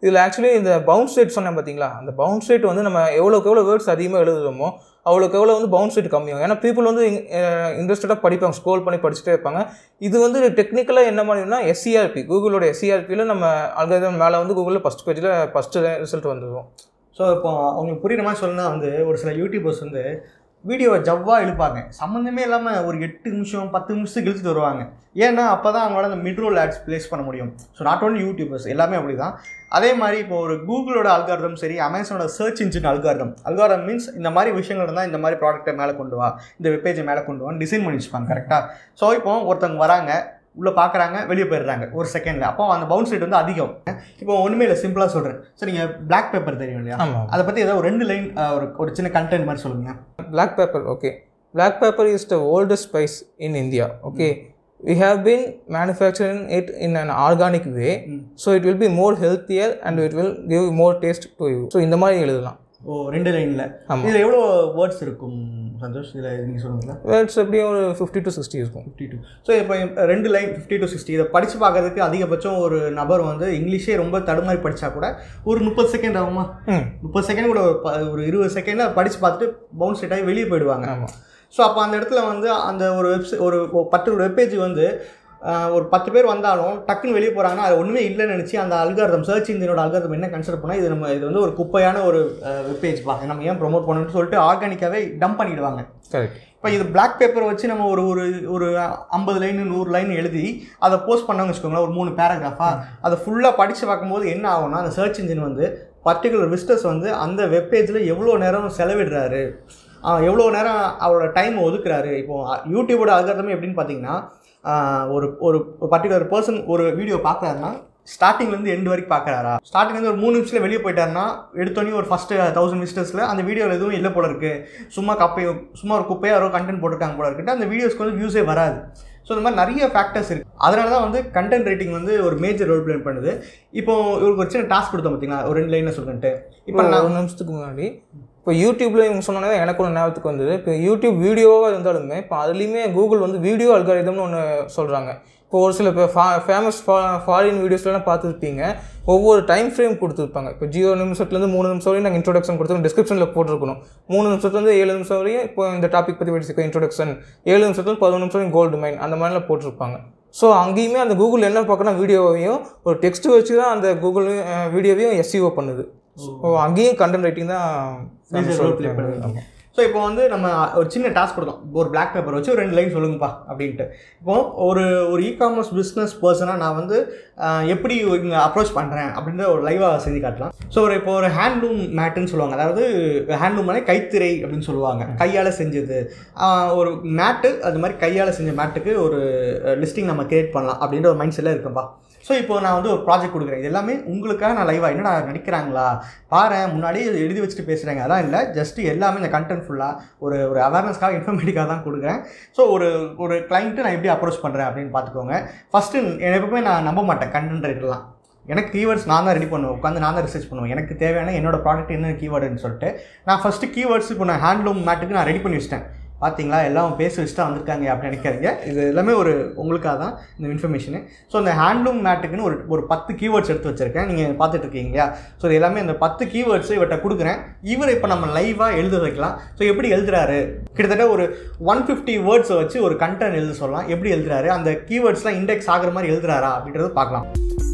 இதில் ஆக்சுவலி இந்த பவுன்ஸ் ரேட் சொன்னேன் பார்த்தீங்களா அந்த பவுன்ஸ் ரேட் வந்து நம்ம எவ்வளோக்கு எவ்வளோ வேர்ட்ஸ் அதிகமாக எழுதுறோமோ அவ்வளோக்கு எவ்வளோ வந்து பவுன்ஸ் ரேட் கம்மியாகும் ஏன்னா பீப்புள் வந்து இன்ட்ரெஸ்டடாக படிப்பாங்க ஸ்க்ரோல் பண்ணி படிச்சுட்டே இருப்பாங்க இது வந்து டெக்னிக்கலாக என்ன மாதிரினா எஸ்சிஆர்பி கூகுளோட எஸ்சிஆர்பியில் நம்ம அல்காரிதம் மேலே வந்து கூகுளில் ஃபஸ்ட் பேஜில் ஃபஸ்ட்டு ரிசல்ட் வந்துடும் ஸோ இப்போ அவங்களுக்கு புரியுற மாதிரி சொல்லணும்னா வந்து ஒரு சில யூடியூபர்ஸ் வந்து வீடியோவை ஜவ்வாக இழுப்பாங்க சம்மந்தமே இல்லாமல் ஒரு எட்டு நிமிஷம் பத்து நிமிஷத்துக்கு இழுத்துட்டு வருவாங்க ஏன்னா அப்போ தான் அவங்களால அந்த மிட்ரோல் ஆட்ஸ் ப்ளேஸ் பண்ண முடியும் ஸோ நாட் only யூடியூபர்ஸ் எல்லாமே அப்படி தான் அதே மாதிரி இப்போ ஒரு கூகுளோட அல்காரதம் சரி அமேசானோட search engine algorithm algorithm means இந்த மாதிரி விஷயங்கள் இருந்தால் இந்த மாதிரி ப்ராடக்ட்டை மேலே கொண்டு வா இந்த வெப்பேஜை மேலே கொண்டு வான்னு டிசைன் பண்ணி வச்சுப்பாங்க கரெக்டாக ஸோ இப்போ ஒருத்தவங்க வராங்க உள்ளே பார்க்குறாங்க வெளியே போயிடுறாங்க ஒரு செகண்டில் அப்போ அந்த பவுன்ஸ் ரேட் வந்து அதிகம் இப்போ ஒன்றுமே இல்லை சிம்பிளாக சொல்கிறேன் ஸோ நீங்கள் பிளாக் பேப்பர் தெரியும் இல்லையா ஆமாம் அதை பற்றி ஏதாவது ஒரு ரெண்டு லைன் ஒரு ஒரு சின்ன கண்டென்ட் மாதிரி சொல்லுங்க black pepper okay black pepper is the oldest spice in india okay we have been manufacturing it in an organic way so it will be more healthier and it will give more taste to you so இந்த மாதிரி எழுதலாம் ஓ ரெண்டு லைனில் ஆமா. இதில் எவ்வளோ words இருக்கும் சந்தோஷ் இதில் நீங்கள் சொல்லுங்களா வேர்ட்ஸ் எப்படியும் ஒரு ஃபிஃப்டி டு சிக்ஸ்டி இருக்கும் ஃபிஃப்டி டூ ஸோ இப்போ ரெண்டு லைன் ஃபிஃப்டி டு சிக்ஸ்டி இதை படித்து பார்க்கறதுக்கு அதிகபட்சம் ஒரு நபர் வந்து இங்கிலீஷே ரொம்ப தடுமாறி படித்தா கூட ஒரு முப்பது செகண்ட் ஆகுமா ம் முப்பது செகண்ட் கூட ஒரு ப- ஒரு இருபது செகண்டில் படித்து பார்த்துட்டு பவுன்ஸ் ரேட் ஆகி வெளியே போயிடுவாங்க ஆமாம் ஸோ அப்போ அந்த இடத்துல வந்து அந்த ஒரு வெப்சை ஒரு ஒரு பத்து வெப்பேஜ் வந்து ஆஹ், ஒரு பத்து பேர் வந்தாலும் டக்குன்னு வெளியே போகிறாங்கன்னா அது ஒன்றுமே இல்லைன்னு நினச்சி அந்த அல்காரதம் சர்ச் இன்ஜினோட அல்காரதம் என்ன கன்சிடர் பண்ணால் இது நம்ம இது வந்து ஒரு குப்பையான ஒரு வெப்பேஜ் பா நம்ம ஏன் ப்ரோமோட் பண்ணணும்னு சொல்லிட்டு ஆர்கானிக்காகவே டம்ப் பண்ணிடுவாங்க கரெக்ட் இப்போ இது பிளாக் பேப்பர் வச்சு நம்ம ஒரு ஒரு ஒரு ஐம்பது லைன் நூறு லைன் எழுதி அதை போஸ்ட் பண்ணோம்னு வச்சுக்கோங்களேன் ஒரு மூணு பேராகிராஃபா அதை ஃபுல்லாக படித்து பார்க்கும்போது என்ன ஆகும்னா அந்த சர்ச் இன்ஜின் வந்து பர்டிகுலர் விசிட்டர்ஸ் வந்து அந்த வெப்பேஜில் எவ்வளோ நேரம் செலவிடுறாரு ஆஹ் எவ்வளோ நேரம் அவரோட டைம் ஒதுக்குறாரு இப்போ யூடியூபோட அல்காரதமே எப்படின்னு பார்த்தீங்கன்னா ஆஹ் ஒரு ஒரு பர்டிகுலர் பர்சன் ஒரு வீடியோ பார்க்குறாருன்னா ஸ்டார்டிங்லேருந்து எண்டு வரைக்கும் பார்க்குறாரா ஸ்டார்டிங்லேருந்து ஒரு மூணு நிமிஷத்தில் வெளியே போயிட்டாருன்னா எடுத்தோடனே ஒரு ஃபஸ்ட்டு தௌசண்ட் விசிட்டர்ஸில் அந்த வீடியோவில் எதுவும் இல்லை போல இருக்குது சும்மா கப்பையோ சும்மா ஒரு குப்பையோ யாரோ கண்டென்ட் போட்டிருக்காங்க போல இருக்குட்டு அந்த வீடியோஸ்க்கு வந்து வியூஸே வராது ஸோ இந்த மாதிரி நிறைய ஃபேக்டர்ஸ் இருக்குது அதனால தான் வந்து கண்டென்ட் ரைட்டிங் வந்து ஒரு மேஜர் ரோல் ப்ளே பண்ணுது இப்போ இவருக்கு ஒரு சின்ன டாஸ்க் கொடுத்தோம் பார்த்தீங்களா ஒரு ரெண்டு லைனில் சொல்லிட்டு இப்போ இப்போ நான் ஒரு நிமிஷத்துக்கு முன்னாடி இப்போ யூடியூப்ல இவங்க சொன்னோன்னே தான் எனக்கு ஒன்று ஞாபகத்துக்கு வந்தது இப்போ யூடியூப் வீடியோவாக இருந்தாலுமே இப்போ அதுலேயுமே கூகுள் வந்து வீடியோ அல்காரிதம்னு ஒன்று சொல்கிறாங்க இப்போ ஒரு சில இப்போ ஃபா ஃபேமஸ் ஃபா ஃபாரின் வீடியோஸ்லாம் பார்த்துருப்பீங்க ஒவ்வொரு டைம் ஃப்ரேம் கொடுத்துருப்பாங்க இப்போ ஜியோ நிமிஷத்துலேருந்து மூணு நிமிஷம் வரையும் நாங்கள் இன்ட்ரோடக்ஷன் கொடுத்துருக்கோம் டிஸ்கிரிப்ஷனில் போட்டிருக்கணும் மூணு நிமிஷத்துலேருந்து ஏழு நிமிஷம் வரையும் இப்போ இந்த டாபிக் பற்றி படிச்சிருக்கோம் இன்ட்ரோடக்ஷன் ஏழு நிமிஷத்துல பதினொன்று நிமிஷம் வரையும் கோல்டு மைன் அந்த மாதிரிலாம் போட்டிருப்பாங்க ஸோ அங்கேயுமே அந்த கூகுள் என்ன பார்க்கணும் வீடியோவையும் ஒரு டெக்ஸ்ட் வச்சு தான் அந்த கூகுள் வீடியோவையும் எஸ்இஓ பண்ணுது ஸோ அங்கேயும் கண்டென்ட் ரைட்டிங் தான் Major role play பண்ணுது. ஆமா. ஸோ இப்போ வந்து நம்ம ஒரு சின்ன டாஸ்க் கொடுத்தோம் ஒரு பிளாக் பேப்பர் வச்சு ஒரு ரெண்டு லைன் சொல்லுங்கப்பா அப்படின்ட்டு இப்போ ஒரு ஒரு இ காமர்ஸ் பிஸ்னஸ் பர்சனாக நான் வந்து ஆஹ், எப்படி இங்கே அப்ரோச் பண்ணுறேன் அப்படின்ற ஒரு லைவாக செஞ்சு காட்டலாம் ஸோ ஒரு இப்போ ஒரு ஹேண்ட்லூம் மேட்டுன்னு சொல்லுவாங்க அதாவது ஹேண்ட்லூம்னாலே கைத்திரை அப்படின்னு சொல்லுவாங்க கையால் செஞ்சது ஆஹ், ஒரு மேட்டு அது மாதிரி கையால் செஞ்ச மேட்டுக்கு ஒரு லிஸ்டிங் நம்ம கிரியேட் பண்ணலாம் அப்படின்ற ஒரு மைண்ட் செட்டில் இருக்கும்பா ஸோ இப்போ நான் வந்து ஒரு ப்ராஜெக்ட் கொடுக்குறேன் இது எல்லாமே உங்களுக்காக நான் லைவாக என்னடா நடிக்கிறாங்களா பாரு முன்னாடியே எழுதி வச்சுட்டு பேசுகிறாங்க அதான் இல்லை ஜஸ்ட் எல்லாமே இந்த கண்டென்ட் ஃபுல்லாக ஒரு ஒரு அவேர்னஸ்க்காக இன்ஃபர்மேட்டிக்காக தான் கொடுக்குறேன் ஸோ ஒரு ஒரு கிளைண்ட்டு நான் எப்படி அப்ரோச் பண்ணுறேன் அப்படின்னு பார்த்துக்கோங்க ஃபஸ்ட்டு எப்பவுமே நான் நம்ப மாட்டேன் கண்டென்ட் ரைட்டர்லாம் எனக்கு கீவேர்ட்ஸ் நான் தான் ரெடி பண்ணுவேன் உட்காந்து நான் தான் ரிசர்ச் பண்ணுவேன் எனக்கு தேவையான என்னோட ப்ராடக்ட் என்ன கீவேர்டுன்னு சொல்லிட்டு நான் ஃபஸ்ட்டு கீவேர்ட்ஸ் இப்போ நான் ஹேண்ட்லூம் மேட்டுக்கு நான் ரெடி பண்ணி வச்சிட்டேன் பார்த்தீங்களா எல்லாம் பேசி வச்சுட்டு வந்திருக்காங்க அப்படின்னு நினைக்காதீங்க இது எல்லாமே ஒரு உங்களுக்காக தான் இந்த இன்ஃபர்மேஷனு ஸோ இந்த ஹேண்ட்லூம் மேட்டுக்குன்னு ஒரு ஒரு பத்து கீவேர்ட்ஸ் எடுத்து வச்சிருக்கேன் நீங்கள் பார்த்துட்டு இருக்கீங்க இல்லையா ஸோ இது எல்லாமே இந்த பத்து கீவேர்ட்ஸ் இவர்கிட்ட கொடுக்குறேன் இவர் இப்போ நம்ம லைவாக எழுத வைக்கலாம் ஸோ எப்படி எழுதுறாரு கிட்டத்தட்ட ஒரு ஒன் ஃபிஃப்டி வேர்ட்ஸை வச்சு ஒரு கண்டென்ட் எழுத சொல்லலாம் எப்படி எழுதுறாரு அந்த கீவேர்ட்ஸ்லாம் இண்டெக்ஸ் ஆகிற மாதிரி எழுதுறாரா அப்படின்றது பார்க்கலாம்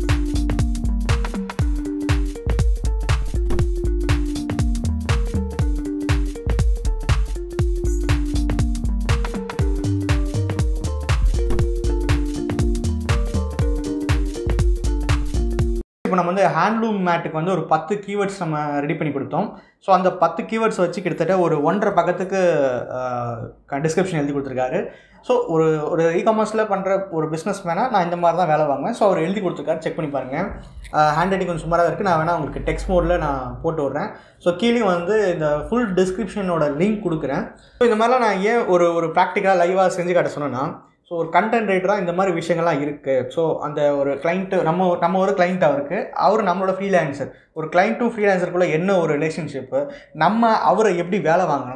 இப்போ நம்ம வந்து ஹேண்ட்லூம் மேட்டுக்கு வந்து ஒரு பத்து கீவேர்ட்ஸ் நம்ம ரெடி பண்ணி கொடுத்தோம் ஸோ அந்த பத்து கீவேர்ட்ஸ் வச்சு கிட்டத்தட்ட ஒரு ஒன்றரை பக்கத்துக்கு டிஸ்கிரிப்ஷன் எழுதி கொடுத்துருக்காரு ஸோ ஒரு ஒரு இ காமர்ஸில் பண்ணுற ஒரு பிஸ்னஸ் மேனாக நான் இந்த மாதிரி தான் வேலை வாங்குவேன் ஸோ அவர் எழுதி கொடுத்துருக்காரு செக் பண்ணி பாருங்கள் ஹேண்ட் ரைட்டிங் கொஞ்சம் சுமாராக இருக்குது நான் வேணால் உங்களுக்கு டெக்ஸ்ட் மோடில் நான் போட்டு விட்றேன் ஸோ கீழே வந்து இந்த ஃபுல் டிஸ்கிரிப்ஷனோட லிங்க் கொடுக்குறேன் ஸோ இந்த மாதிரிலாம் நான் ஏன் ஒரு ஒரு ப்ராக்டிக்கலாக லைவாக செஞ்சு காட்ட சொன்னேன்னா ஸோ ஒரு கண்டென்ட் ரைட்டராக இந்த மாதிரி விஷயங்கள்லாம் இருக்குது ஸோ அந்த ஒரு கிளைண்ட்டு நம்ம நம்ம ஒரு கிளைண்ட் அவருக்கு அவர் நம்மளோட ஃப்ரீலான்சர் ஒரு கிளைண்ட் டு ஃப்ரீலான்சருக்குள்ளே என்ன ஒரு ரிலேஷன்ஷிப்பு நம்ம அவரை எப்படி வேலை வாங்கணும்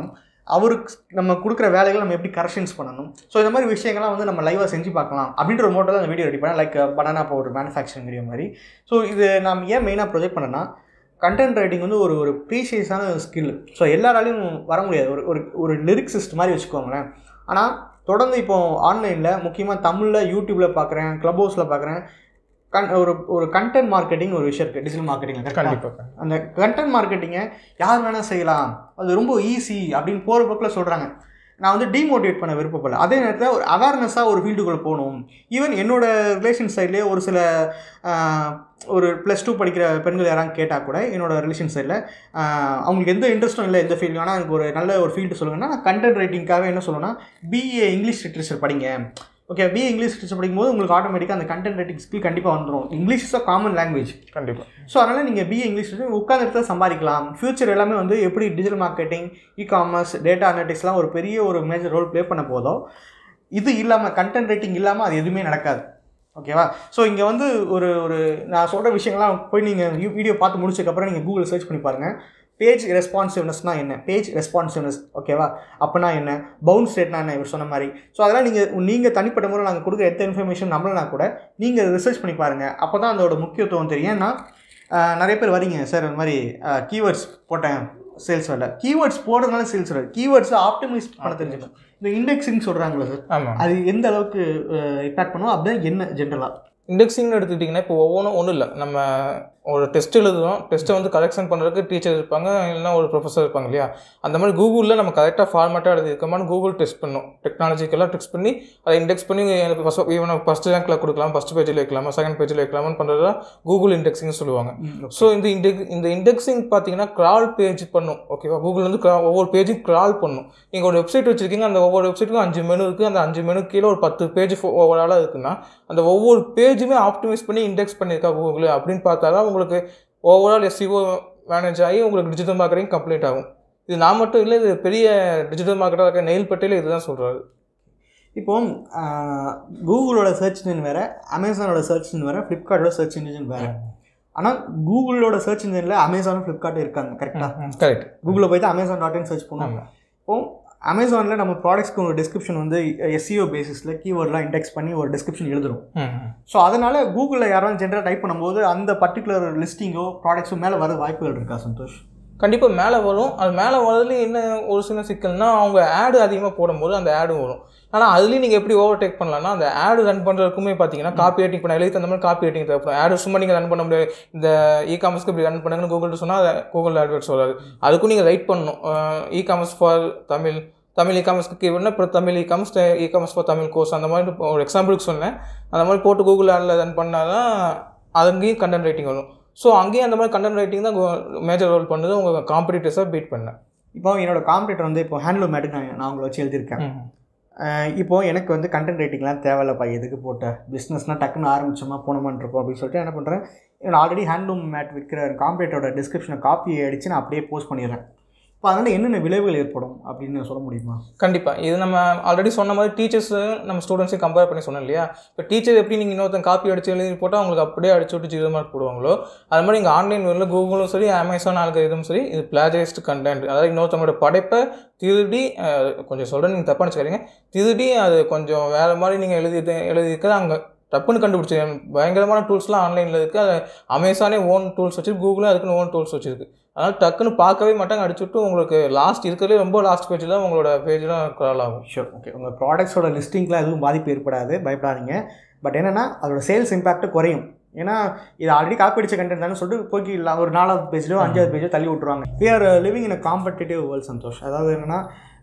அவருக்கு நம்ம கொடுக்குற வேலைகளை நம்ம எப்படி கரெக்ஷன்ஸ் பண்ணணும் ஸோ இந்த மாதிரி விஷயங்கள்லாம் வந்து நம்ம லைவாக செஞ்சு பார்க்கலாம் அப்படின்ற ஒரு மோட்டோ தான் அந்த வீடியோ ரெடி பண்ணேன் like banana powder manufacturing video மாதிரி ஸோ இது நாம் ஏன் மெயினாக ப்ரொஜெக்ட் பண்ணேன்னா கண்டென்ட் ரைட்டிங் வந்து ஒரு ஒரு ப்ரீஷியஸான ஸ்கில் ஸோ எல்லாராலையும் வர முடியாது ஒரு ஒரு ஒரு லிரிக்ஸிஸ்ட் மாதிரி வச்சுக்கோங்களேன் ஆனால் தொடர்ந்து இப்போ ஆன்லைனில் முக்கியமாக தமிழில் யூடியூப்பில் பார்க்குறேன் க்ளப் ஹவுஸில் பார்க்குறேன் கன் ஒரு ஒரு கண்டென்ட் மார்க்கெட்டிங் ஒரு விஷயம் இருக்குது டிஜிட்டல் மார்க்கெட்டிங் கண்டிப்பாக அந்த கண்டென்ட் மார்க்கெட்டிங்கை யார் வேணால் செய்யலாம் அது ரொம்ப ஈஸி அப்படின்னு போகிற பக்கில் சொல்கிறாங்க நான் வந்து டிமோட்டிவேட் பண்ண விருப்பப்படல அதே நேரத்தில் ஒரு அவேர்னஸாக ஒரு ஃபீல்டுக்குள்ளே போகணும் ஈவன் என்னோட ரிலேஷன் சைட்லேயே ஒரு சில ஆஹ், ஒரு ப்ளஸ் டூ படிக்கிற பெண்கள் யாராவது கேட்டால் கூட என்னோட ரிலேஷன் சைடில் அவங்களுக்கு எந்த இன்ட்ரெஸ்ட்டும் இல்லை எந்த ஃபீல்டு ஆனால் எனக்கு ஒரு நல்ல ஒரு ஃபீல்டு சொல்லுங்கன்னா நான் கண்டென்ட் ரைட்டிங்காகவே என்ன சொல்லுவேன்னா பிஏ இங்கிலீஷ் லிட்ரேச்சர் படிங்க ஓகே பிஏ இங்கிலீஷ் லிட்ரேச்சர் படிக்கும்போது உங்களுக்கு ஆட்டோமேட்டிக்காக அந்த கண்டென்ட் ரைட்டிங் ஸ்கில் கண்டிப்பாக வந்துடும் English is a common language கண்டிப்பாக ஸோ அதனால் நீங்கள் பிஏ இங்கிலீஷ் உட்கார்ந்த இடத்துல சம்பாதிக்கலாம் ஃபியூச்சர் எல்லாமே வந்து எப்படி digital marketing e commerce data அனலிட்டிக்ஸ்லாம் ஒரு பெரிய ஒரு மேஜர் ரோல் ப்ளே பண்ண போதோ இது இல்லாமல் கண்டென்ட் ரைட்டிங் இல்லாமல் அது எதுவுமே நடக்காது ஓகேவா ஸோ இங்கே வந்து ஒரு ஒரு நான் சொல்கிற விஷயங்கள்லாம் போய் நீங்கள் வீடியோ பார்த்து முடிச்சதுக்கப்புறம் நீங்கள் கூகுள் சர்ச் பண்ணி பாருங்கள் பேஜ் ரெஸ்பான்சிவ்னஸ்னால் என்ன பேஜ் ரெஸ்பான்சிவ்னஸ் ஓகேவா அப்போனா என்ன பவுன்ஸ் ரேட்னா என்ன இவர் சொன்ன மாதிரி ஸோ அதெல்லாம் நீங்கள் நீங்கள் தனிப்பட்ட முறை நாங்கள் கொடுக்குற எந்த இன்ஃபர்மேஷன் நம்மளனா கூட நீங்கள் ரிசர்ச் பண்ணி பாருங்கள் அப்போ தான் அதோட முக்கியத்துவம் தெரியும் ஏன்னா ஆஹ், நிறைய பேர் வரீங்க சார் இந்த மாதிரி கீவேர்ட்ஸ் போட்டேன் சேல்ஸ் வரல கீவேர்ட்ஸ் போடுறதுனால சேல்ஸ் வராது கீவேர்ட்ஸை ஆப்டிமைஸ் பண்ண தெரிஞ்சுக்கணும் இந்த இண்டெக்ஸிங் சொல்கிறாங்களே சார் ஆமாம் அது எந்த அளவுக்கு இம்பேக்ட் பண்ணும் அப்படின்னா என்ன ஜென்ரலாக இண்டெக்ஸிங்னு எடுத்துக்கிட்டிங்கன்னா இப்போ ஒவ்வொன்றும் ஒன்றும் இல்லை நம்ம ஒரு டெஸ்ட் எழுதுறோம் டெஸ்ட்டை வந்து கரெக்ஷன் பண்ணுறதுக்கு டீச்சர் இருப்பாங்க இல்லைன்னா ஒரு ப்ரொஃபஸர் இருப்பாங்க இல்லையா அந்த மாதிரி கூகுளில் நம்ம கரெக்டாக ஃபார்மேட்டாக எழுதிருக்கோமான்னு கூகுள் டெஸ்ட் பண்ணும் டெக்னாலஜிக்கெல்லாம் டெஸ்ட் பண்ணி அதை இண்டெக்ஸ் பண்ணி எனக்கு ஃபஸ்ட் ஈவன் ஃபஸ்ட் ரேங்க்கில் கொடுக்கலாம் ஃபஸ்ட் பேஜில் வைக்கலாமா செகண்ட் பேஜில் வைக்கலாமான்னு பண்ணுறது கூகுள் இண்டெக்ஸிங் சொல்லுவாங்க ஸோ இந்த இண்டெக் இந்த இண்டெக்ஸிங் பார்த்தீங்கன்னா கிரால் பேஜ் பண்ணும் ஓகேவா கூகுள் வந்து crawl- ஒவ்வொரு பேஜும் கிரால் பண்ணும் நீங்கள் ஒரு வெப்சைட் வச்சிருக்கீங்க அந்த ஒவ்வொரு வெப்சைட்டுக்கும் அஞ்சு மெனு இருக்குது அந்த அஞ்சு மெனு கீழே ஒரு பத்து பேஜ் ஓவராலாக இருக்குன்னா அந்த ஒவ்வொரு பேஜுமே ஆப்டிமைஸ் பண்ணி இண்டெக்ஸ் பண்ணியிருக்கா கூகுள் அப்படின்னு பார்த்தா தான் உங்களுக்கு ஓவரால் எஸ்சிஓ மேனேஜ் ஆகி உங்களுக்கு டிஜிட்டல் மார்க்கெட்டிங் கம்ப்ளீட் ஆகும் இது நான் மட்டும் இல்லை இது பெரிய டிஜிட்டல் மார்க்கெட்டாக இருக்க நெயில் பட்டேல இதுதான் சொல்கிறாரு இப்போ ஆஹ், கூகுளோட சர்ச் இன்ஜின் வேறு அமேசானோட சர்ச் இன்ஜின் வேறு ஃப்ளிப்கார்ட்டோட சர்ச் இன்ஜின் வேறு ஆனால் கூகுளோட சர்ச் இன்ஜினில் அமேசானும் ஃப்ளிப்கார்ட்டும் இருக்காங்க கரெக்டாக கரெக்ட் கூகுளில் போயிட்டு அமேசான் டாட் இன் சர்ச் பண்ணுவாங்க இப்போ அமேசானில் நம்ம ப்ராடக்ட்ஸ்க்கு ஒரு டிஸ்கிரிப்ஷன் வந்து எஸ்சிஓ பேசிஸில் கீவேர்ட்லாம் இண்டெக்ஸ் பண்ணி ஒரு டிஸ்கிரிப்ஷன் எழுதுறோம் ஸோ அதனால் கூகுளில் யாராவது ஜென்ரல் டைப் பண்ணும்போது அந்த பர்டிகுலர் லிஸ்டிங்கோ ப்ராடக்ட்ஸோ மேலே வர வாய்ப்புகள் இருக்கா சந்தோஷ் கண்டிப்பாக மேலே வரும் அது மேலே வரதுல என்ன ஒரு சின்ன சிக்கல்னா அவங்க ஆடு அதிகமாக போடும்போது அந்த ஆடும் வரும் ஆனால் அதுலேயும் நீங்கள் எப்படி ஓவர் டேக் பண்ணலாம்னா அந்த ஆடு ரன் பண்ணுறதுக்குமே பார்த்தீங்கன்னா காப்பி ரேட்டிங் பண்ண எழுதி அந்த மாதிரி காப்பி ரேட்டிங் தேவைப்படும் ஆடு சும்மா நீங்கள் ரன் பண்ண முடியாது இந்த இ காமர்ஸ்க்கு இப்படி ரன் பண்ணுங்கன்னு கூகுள் சொன்னால் கூகுள் ஆட்வர்ட்ஸ் வராது அதுக்கும் நீங்கள் ரைட் பண்ணணும் e commerce for Tamil Tamil e காமர்ஸ்க்கு கீழ்னா இப்போ Tamil e commerce e commerce for Tamil course அந்த மாதிரி இப்போ ஒரு எக்ஸாம்பிளுக்கு சொன்னேன் அந்த மாதிரி போட்டு கூகுள் ஆடில் ரன் பண்ணால் தான் அங்கேயும் கண்டென்ட் ரைட்டிங் வரும் ஸோ அங்கேயும் அந்த மாதிரி கண்டென்ட் ரைட்டிங் தான் மேஜர் ரோல் பண்ணுது உங்கள் காம்படிட்டர்ஸாக பீட் பண்ணேன் இப்போ என்னோட காம்படிட்டர் வந்து இப்போ ஹேண்ட்லூம் மேட்டுக்கு நான் நான் உங்களை வச்சு எழுதியிருக்கேன் அஹ் இப்போ எனக்கு வந்து கண்டென்ட் ரைட்டிங்லாம் தேவையில்லப்பா எதுக்கு போட்ட பிஸ்னஸ்னால் டக்குன்னு ஆரம்பிச்சோமா போனோமான்னு இருக்கோம் அப்படின்னு சொல்லிட்டு என்ன பண்ணுறேன் நான் ஆல்ரெடி ஹேண்ட்லூம் மேட் விற்கிற காம்பரேட்டரோட டிஸ்கிரிப்ஷனை காப்பி அடித்து நான் அப்படியே போஸ்ட் பண்ணிடுறேன் இப்போ அதனால் என்னென்ன விளைவுகள் ஏற்படும் அப்படின்னு சொல்ல முடியுமா கண்டிப்பாக இது நம்ம ஆல்ரெடி சொன்ன மாதிரி டீச்சர்ஸ் நம்ம ஸ்டூடெண்ட்ஸையும் கம்பேர் பண்ணி சொன்னோம் இல்லையா இப்போ டீச்சர் எப்படி நீங்கள் இன்னொருத்தன் காப்பி அடிச்சு எழுதி போட்டால் அவங்களுக்கு அப்படியே அடிச்சு விட்டு ஜீரோ மார்க் போடுவாங்களோ அது மாதிரி இங்கே ஆன்லைன் வேரில் கூகுளும் சரி அமேசான் ஆல்கரிதம் சரி இது பிளாஜரைஸ்டு கண்டென்ட் அதாவது இன்னொருத்தவங்களோட படைப்பை திருடி அஹ், கொஞ்சம் சொல்கிறேன் நீங்கள் தப்பாக நினச்சிக்காதீங்க திருடி அது கொஞ்சம் வேறு மாதிரி நீங்கள் எழுதி எழுதியிருக்கிறது அங்கே டப்புன்னு கண்டுபிடிச்சி பயங்கரமான டூல்ஸ்லாம் ஆன்லைனில் இருக்குது அது அமேசானே ஓன் டூல்ஸ் வச்சிருக்கு கூகுளும் அதுக்குன்னு ஓன் டூல்ஸ் வச்சிருக்கு அதனால் டக்குன்னு பார்க்கவே மாட்டாங்க அடிச்சுட்டு உங்களுக்கு லாஸ்ட் இருக்கிறதுலே ரொம்ப லாஸ்ட் பேஜில் உங்களோட பேஜ்லாம் க்ரால் ஆகும் ஷூர் ஓகே உங்கள் ப்ராடக்ட்ஸோட லிஸ்டிங்லாம் எதுவும் பாதிப்பு ஏற்படாது பயப்படாதீங்க பட் என்னென்னா அதோட சேல்ஸ் இம்பாக்ட் குறையும் ஏன்னா இது ஆல்ரெடி காப்பி அடிச்ச கண்டென்ட் தானே சொல்லிட்டு போக்கி இல்லை ஒரு நாலாவது பேஜோ அஞ்சாவது பேஜோ தள்ளி விட்ருவாங்க we are living in a competitive world Santhosh அதாவது என்னென்னா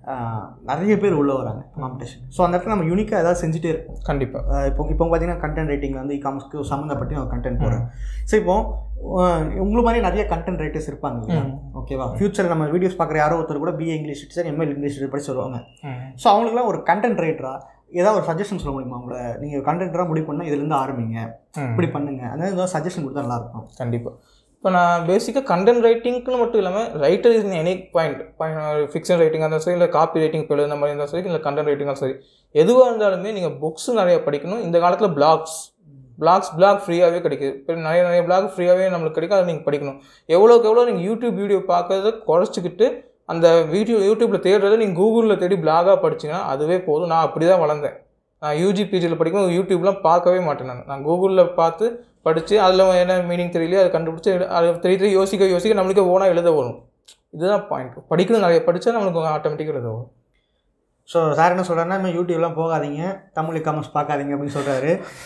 நிறைய பேர் உள்ளே வராங்க காம்படிஷன் ஸோ அந்த இடத்துல நம்ம யூனிக்காக ஏதாவது செஞ்சுட்டே இருக்கோம் கண்டிப்பாக அஹ் இப்போ இப்போ பார்த்தீங்கன்னா கண்டென்ட் ரைட்டிங் வந்து இ காமர்ஸ்க்கு சம்மந்தப்பட்டு நான் கண்டென்ட் போடுறேன் ஸோ இப்போ அஹ் உங்களை மாதிரி நிறைய கண்டென்ட் ரைட்டர்ஸ் இருப்பாங்க இல்லையா ஓகேவா ஃபியூச்சர் நம்ம வீடியோஸ் பார்க்குற யாரோ ஒருத்தர் கூட BA English teacher ML English படிச்சு வருவாங்க ஸோ அவங்களுக்குலாம் ஒரு கண்டென்ட் ரைட்டரா ஏதாவது ஒரு சஜஷன் சொல்ல முடியுமா உங்களை நீங்கள் கண்டென்ட்டராக முடிவு பண்ணால் இதுலேருந்து ஆரம்பிங்க இப்படி பண்ணுங்க அந்த ஏதாவது சஜஷன் கொடுத்தா நல்லாயிருக்கும் கண்டிப்பாக இப்போ நான் பேசிக்காக கண்டென்ட் ரைட்டிங்க்குன்னு மட்டும் இல்லாமல் writer is any point fiction writing இருந்தாலும் சரி இல்லை காப்பி ரைட்டிங் இப்போ எழுதுன மாதிரி இருந்தாலும் சரி இல்லை கண்டென்ட் ரைட்டிங்காலும் சரி எதுவாக இருந்தாலுமே நீங்கள் புக்ஸ் நிறைய படிக்கணும் இந்த காலத்தில் பிளாக்ஸ் பிளாக்ஸ் பிளாக் ஃப்ரீயாகவே கிடைக்குது இப்போ நிறைய நிறைய பிளாக் ஃப்ரீயாகவே நம்மளுக்கு கிடைக்கும் அதை நீங்கள் படிக்கணும் எவ்வளோக்கு எவ்வளோ நீங்கள் யூடியூப் வீடியோ பார்க்கறத குறைச்சிக்கிட்டு அந்த வீடியோ யூடியூப்பில் தேடுறதை நீங்கள் கூகுளில் தேடி பிளாகாக படிச்சீங்கன்னா அதுவே போதும் நான் அப்படி தான் வளர்ந்தேன் நான் யூஜி பிஜியில் படிக்கும்போது யூடியூப்லாம் பார்க்கவே மாட்டேன் நான் நான் கூகுளில் பார்த்து படித்து அதில் என்ன மீனிங் தெரியலையோ அதை கண்டுபிடிச்சி அது தெரிய தெரிய யோசிக்க யோசிக்க நம்மளுக்கு ஓனாக எழுத வரும் இதுதான் பாயிண்ட் படிக்கணும் நிறைய படித்தா நம்மளுக்கு ஆட்டோமேட்டிக்காக எழுத வரும் ஸோ சார் என்ன சொல்கிறாருன்னா நம்ம யூடியூப்லாம் போகாதீங்க தமிழ் காமர்ஸ் பார்க்காதீங்க அப்படின்னு சொல்கிறாரு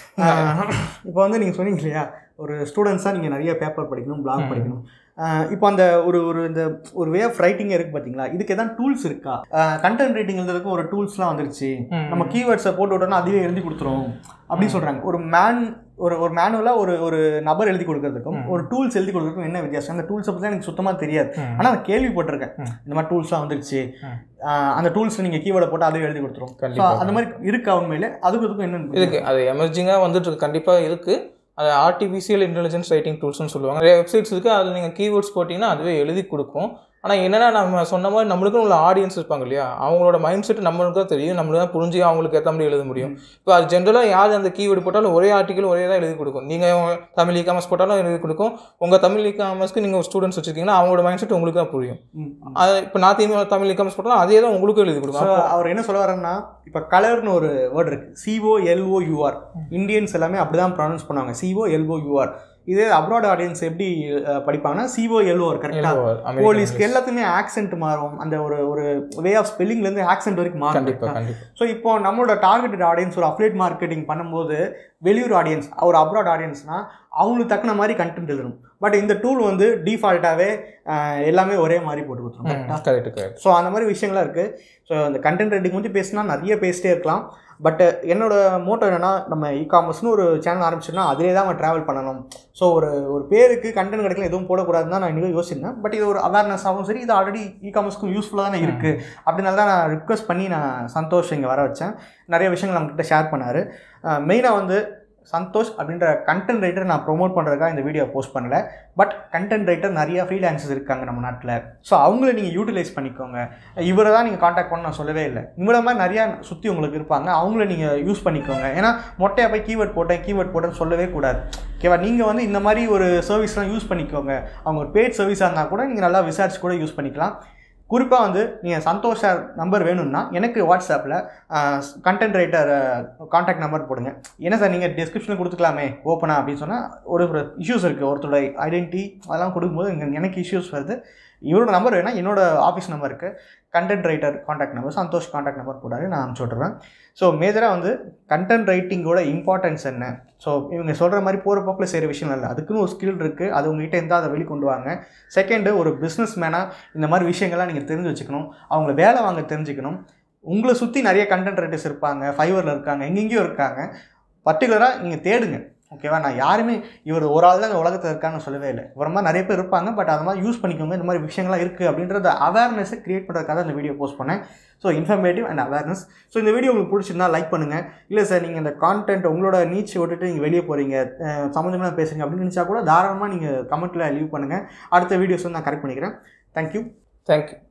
இப்போ வந்து நீங்கள் சொன்னீங்க இல்லையா ஒரு ஸ்டூடெண்ட்ஸாக நீங்கள் நிறைய பேப்பர் படிக்கணும் பிளாக் படிக்கணும் ஆஹ் இப்போ அந்த ஒரு ஒரு இந்த ஒரு வே ஆஃப் ரைட்டிங் இருக்குது பார்த்தீங்களா இதுக்கு எதாவது டூல்ஸ் இருக்கா கண்டென்ட் ரைட்டிங் எழுதுறதுக்கு ஒரு டூல்ஸ்லாம் வந்துருச்சு ம். நம்ம கீவேர்ட்ஸை போட்டு விட்டோம்னா அதுவே எழுதி கொடுத்துரும் அப்படின்னு சொல்கிறாங்க ஒரு மேன் ஒரு ஒரு மேனுவலாக ஒரு ஒரு நபர் எழுதி கொடுக்கறதுக்கும் ஒரு டூல்ஸ் எழுதி கொடுக்கறதுக்கும் என்ன வித்தியாசம் அந்த டூல்ஸை பற்றி எனக்கு சுத்தமாக தெரியாது ம். ஆனால் நான் கேள்விப்பட்டிருக்கேன் ம். இந்த மாதிரி டூல்ஸ்லாம் வந்துருச்சு ம். ஆஹ் அந்த டூல்ஸ் நீங்கள் கீவேர்டை போட்டு அதுவே எழுதி கொடுத்துரும் ஸோ கண்டிப்பா. அந்த மாதிரி இருக்கா உண்மையிலே அதுக்கு இதுக்கும் என்ன இருக்கு அது எமர்ஜிங்காக வந்துட்டு இருக்கு கண்டிப்பாக இருக்குது அது ஆர்டிஃபிஷியல் இன்டெலிஜென்ஸ் ரைட்டிங் டூல்ஸ்னு சொல்லுவாங்க நிறைய வெப்சைட்ஸ் இருக்குது அதில் நீங்கள் கீவேர்ட்ஸ் போட்டிங்கன்னா அதுவே எழுதி கொடுக்கும் ஆனால் என்னென்னா நம்ம சொன்ன மாதிரி நம்மளுக்கும் உள்ள ஆடியன்ஸ் இருப்பாங்க இல்லையா அவங்களோட மைண்ட் செட் நம்மளுக்கு தான் தெரியும் நம்மளுக்கு தான் புரிஞ்சு அவங்களுக்கு ஏற்ற மாதிரி எழுத முடியும் இப்போ அது ஜென்ரலாக யார் அந்த கீவேர்டு போட்டாலும் ஒரே ஆர்டிக்கல் ஒரே தான் எழுதி கொடுக்கும் நீங்கள் தமிழ் இ காமர்ஸ் போட்டாலும் எழுதி கொடுக்கும் உங்கள் தமிழ் இ காமர்ஸ்க்கு நீங்கள் ஸ்டூடெண்ட்ஸ் வச்சுருக்கீங்கன்னா அவங்களோட மைண்ட் செட் உங்களுக்கு தான் புரியும் ம். அது இப்போ நான் தமிழ் தமிழ் இ காமர்ஸ் போட்டாலும் அதே தான் உங்களுக்கும் எழுதி ஸோ கொடுக்கும் அவர் என்ன சொல்ல வரேன்னா இப்போ கலர்னு ஒரு வேர்டு இருக்கு சிஓ எல்ஓ யூஆர் இந்தியன்ஸ் எல்லாமே அப்படி தான் ப்ரொனவுன்ஸ் பண்ணுவாங்க சிஓ எல்ஓ யூஆர் இதே அப்ராட் ஆடியன்ஸ் எப்படி அஹ், படிப்பாங்கன்னா சிஓ எல்ஓஆர் கரெக்டாக American போலீஸ்க்கு எல்லாத்துக்குமே ஆக்சென்ட் மாறும் அந்த ஒரு ஒரு வே ஆஃப் ஸ்பெல்லிங்லேருந்து ஆக்சென்ட் வரைக்கும் மாறும் கண்டிப்பாக கண்டிப்பாக ஸோ இப்போ நம்மளோட டார்கெட்டட் ஆடியன்ஸ் ஒரு அப்லேட் மார்க்கெட்டிங் பண்ணும்போது வெளியூர் ஆடியன்ஸ் ஒரு அப்ராட் ஆடியன்ஸ்னா அவங்களுக்கு தக்கன மாதிரி கண்டென்ட் எழுதணும் பட் இந்த டூல் வந்து டிஃபால்ட்டாகவே எல்லாமே ஒரே மாதிரி போட்டு கொடுத்துரும் கரெக்டாக கரெக்ட் கரெக்ட் ஸோ அந்த மாதிரி விஷயங்கள்லாம் இருக்குது ஸோ இந்த கண்டென்ட் ரைட்டிங் பற்றி பேசினா நிறைய பேசிட்டே இருக்கலாம் பட் என்னோட மோட்டோ என்னென்னா நம்ம இ காமர்ஸ்னு ஒரு சேனல் ஆரம்பிச்சோன்னா அதிலே தான் நம்ம ட்ராவல் பண்ணணும் ஸோ ஒரு ஒரு பேருக்கு கண்டென்ட் கிடைக்கல எதுவும் போடக்கூடாதுன்னு தான் நான் இன்றைக்கி யோசிச்சிருந்தேன் பட் இது ஒரு அவேர்னஸாகவும் சரி இது ஆல்ரெடி இ காமர்ஸ்க்கும் யூஸ்ஃபுல்லாக தானே இருக்குது அப்படினால தான் நான் ரிக்வஸ்ட் பண்ணி நான் சந்தோஷ் இங்கே வர வச்சேன் நிறைய விஷயங்கள் நம்மக்கிட்ட ஷேர் பண்ணார் மெயினாக வந்து சந்தோஷ் அப்படின்ற கண்டென்ட் ரைட்டர் நான் ப்ரோமோட் பண்ணுறதுக்காக இந்த வீடியோ போஸ்ட் பண்ணல பட் கண்டென்ட் ரைட்டர் நிறைய ஃப்ரீலான்சஸ் இருக்காங்க நம்ம நாட்டில் ஸோ அவங்கள நீங்கள் யூட்டிலைஸ் பண்ணிக்கோங்க இவரை தான் நீங்கள் காண்டாக்ட் பண்ண நான் சொல்லவே இல்லை இவங்கள மாதிரி நிறையா சுற்றி உங்களுக்கு இருப்பாங்க அவங்கள நீங்கள் யூஸ் பண்ணிக்கோங்க ஏன்னா மொட்டையாக போய் கீவேர்ட் போட்டேன் கீவேர்ட் போட்டேன்னு சொல்லவே கூடாது ஓகேவா நீங்கள் வந்து இந்த மாதிரி ஒரு சர்வீஸ்லாம் யூஸ் பண்ணிக்கோங்க அவங்க ஒரு பேட் சர்வீஸாக இருந்தால் கூட நீங்கள் நல்லா விசாரிச்சு கூட யூஸ் பண்ணிக்கலாம் குறிப்பாக வந்து நீங்கள் சந்தோஷ் சார் நம்பர் வேணும்னா எனக்கு வாட்ஸ்அப்பில் கண்டென்ட் ரைட்டர் காண்டாக்ட் நம்பர் போடுங்க என்ன சார் நீங்கள் டிஸ்கிரிப்ஷனில் கொடுத்துக்கலாமே ஓப்பனா அப்படின்னு சொன்னால் ஒரு ஒரு இஷ்யூஸ் இருக்குது ஒருத்தரோட ஐடென்டிட்டி அதெல்லாம் கொடுக்கும்போது இங்க எனக்கு இஷ்யூஸ் வருது இவரோட நம்பர் வேணால் என்னோட ஆஃபீஸ் நம்பர் இருக்குது content writer contact number Santhosh contact number போட்டாரு நான் அனுப்பிச்சி விட்ருவேன் ஸோ மேஜராக வந்து கண்டென்ட் ரைட்டிங்கோட இம்பார்ட்டன்ஸ் என்ன ஸோ இவங்க சொல்கிற மாதிரி போகிற போக்கில் செய்கிற விஷயம் இல்லை அதுக்குன்னு ஒரு ஸ்கில் இருக்குது அது உங்ககிட்ட இருந்தால் அதை வெளிக்கொண்டு வாங்க செகண்டு ஒரு பிஸ்னஸ் மேனாக இந்த மாதிரி விஷயங்கள்லாம் நீங்கள் தெரிஞ்சு வச்சுக்கணும் அவங்கள வேலை வாங்க தெரிஞ்சுக்கணும் உங்களை சுற்றி நிறைய கண்டென்ட் ரைட்டர்ஸ் இருப்பாங்க ஃபைவரில் இருக்காங்க எங்கெங்கேயோ இருக்காங்க பர்டிகுலராக நீங்கள் தேடுங்க ஓகேவா நான் யாருமே இவர் ஒரு ஆள் தான் இந்த உலகத்தில் இருக்கான்னு சொல்லவே இல்லை இவர மாதிரி நிறைய பேர் இருப்பாங்க பட் அது மாதிரி யூஸ் பண்ணிக்கோங்க இந்த மாதிரி விஷயங்கள்லாம் இருக்குது அப்படின்றத அவேர்னஸை க்ரியேட் பண்ணுறதுக்காக இந்த வீடியோ போஸ்ட் பண்ணேன் so informative and awareness so இந்த வீடியோ உங்களுக்கு பிடிச்சிருந்தா லைக் பண்ணுங்கள் இல்லை சார் நீங்கள் இந்த கான்டென்ட் உங்களோட நீச்சை விட்டுட்டு நீங்கள் வெளியே போகிறீங்க சம்மந்தமாக பேசுங்க அப்படின்னு நினச்சா கூட தாராளமாக நீங்கள் கமெண்ட்டில் லீவ் பண்ணுங்கள் அடுத்த வீடியோஸ் வந்து நான் கரெக்ட் பண்ணிக்கிறேன் தேங்க்யூ தேங்க்யூ